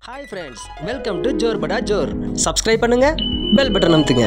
hi friends welcome to Jor Bada Jor subscribe பண்ணுங்க bell button அமுத்துங்க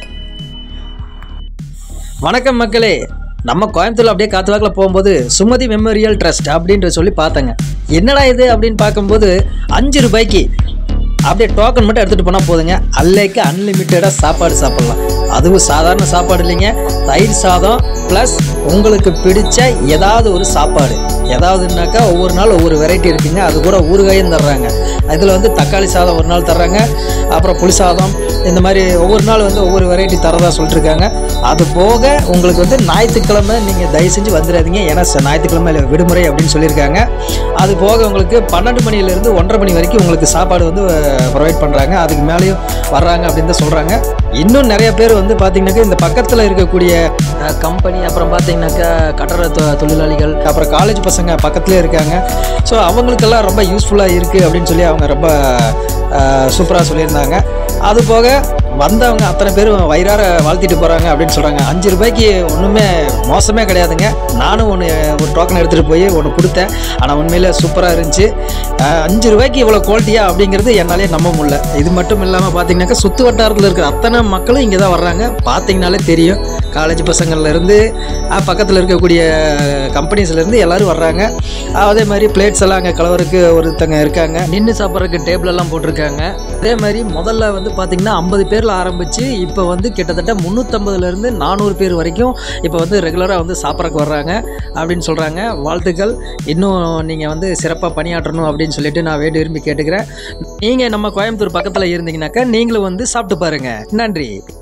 வணக்கம் மக்களே நம்ம கோயம்புத்தூர்ல அப்படியே காத்து வாக்கில் போகும்போது சுமதி மெமோரியல் ட்ரஸ்ட் அப்படின்ற சொல்லி பார்த்தேங்க என்னடா இது அப்படின்னு பார்க்கும்போது அஞ்சு ரூபாய்க்கு அப்படியே டோக்கன் மட்டும் எடுத்துகிட்டு போனால் போதுங்க அல்லைக்கு அன்லிமிட்டடாக சாப்பாடு சாப்பிட்லாம் அதுவும் சாதாரண சாப்பாடு இல்லைங்க தயிர் சாதம் ப்ளஸ் உங்களுக்கு பிடிச்ச ஏதாவது ஒரு சாப்பாடு ஏதாவதுனாக்கா ஒவ்வொரு நாள் ஒவ்வொரு வெரைட்டி இருக்குங்க அது கூட ஊறுகாயும் தர்றாங்க இதில் வந்து தக்காளி சாதம் ஒரு நாள் தர்றாங்க அப்புறம் புளி சாதம் இந்த மாதிரி ஒவ்வொரு நாள் வந்து ஒவ்வொரு வெரைட்டி தரதா சொல்லிட்டுருக்காங்க அது போக உங்களுக்கு வந்து ஞாயிற்றுக்கிழமை நீங்கள் தயவு செஞ்சு வந்துடாதீங்க ஏன்னா ச- ஞாயிற்றுக்கிழமை விடுமுறை அப்படின்னு சொல்லியிருக்காங்க அது போக உங்களுக்கு பன்னெண்டு மணிலேருந்து ஒன்றரை மணி வரைக்கும் உங்களுக்கு சாப்பாடு வந்து ப்ரொவைட் பண்ணுறாங்க அதுக்கு மேலேயும் வர்றாங்க அப்படின்னு தான் சொல்கிறாங்க இன்னும் நிறைய பேர் வந்து பார்த்தீங்கன்னாக்கா இந்த பக்கத்தில் இருக்கக்கூடிய கம்பெனி அப்புறம் பார்த்தீங்கன்னாக்கா கட்டட தொ- தொழிலாளிகள் அப்புறம் காலேஜ் பசங்க பக்கத்துலேயே இருக்காங்க ஸோ அவங்களுக்கெல்லாம் ரொம்ப யூஸ்ஃபுல்லாக இருக்குது அப்படின்னு சொல்லி அவங்க ரொம்ப சூப்பராக சொல்லியிருந்தாங்க அது போக வந்தவங்க அத்தனை பேரும் வயிறார வாழ்த்திட்டு போகிறாங்க அப்படின்னு சொல்கிறாங்க அஞ்சு ரூபாய்க்கு ஒன்றுமே மோசமே கிடையாதுங்க நானும் ஒன்று ஒரு டோக்கன் எடுத்துகிட்டு போய் ஒன்று கொடுத்தேன் ஆனால் உண்மையிலே சூப்பராக இருந்துச்சு அஹ், அஞ்சு ரூபாய்க்கு இவ்வளோ குவாலிட்டியா அப்படிங்கிறது என்னாலே நம்ப முடியல இது மட்டும் இல்லாமல் பார்த்தீங்கன்னாக்கா சுற்று வட்டாரத்தில் இருக்கிற அத்தனை மக்களும் இங்கே தான் வர்றாங்க பார்த்தீங்கனாலே தெரியும் காலேஜ் பசங்கள்லேருந்து பக்கத்தில் இருக்கக்கூடிய கம்பெனிஸ்லேருந்து எல்லோரும் வர்றாங்க அதே மாதிரி பிளேட்ஸ் எல்லாம் அங்கே கலவருக்கு ஒருத்தங்க இருக்காங்க நின்று சாப்பிட்றதுக்கு டேபிள் எல்லாம் போட்டிருக்காங்க அதே மாதிரி முதல்ல வந்து பார்த்திங்கன்னா ஐம்பது பேரில் ஆரம்பித்து இப்போ வந்து கிட்டத்தட்ட முந்நூற்றம்பதுலேருந்து நானூறு பேர் வரைக்கும் இப்போ வந்து ரெகுலராக வந்து சாப்பிட்றதுக்கு வர்றாங்க அப்படின்னு சொல்கிறாங்க வாழ்த்துக்கள் இன்னும் நீங்கள் வந்து சிறப்பாக பணியாற்றணும் அப்படின்னு சொல்லிட்டு நான் வேண்டி விரும்பி கேட்டுக்கிறேன் நீங்கள் நம்ம கோயம்புத்தூர் பக்கத்தில் இருந்தீங்கன்னாக்கா நீங்களும் வந்து சாப்பிட்டு பாருங்கள் நன்றி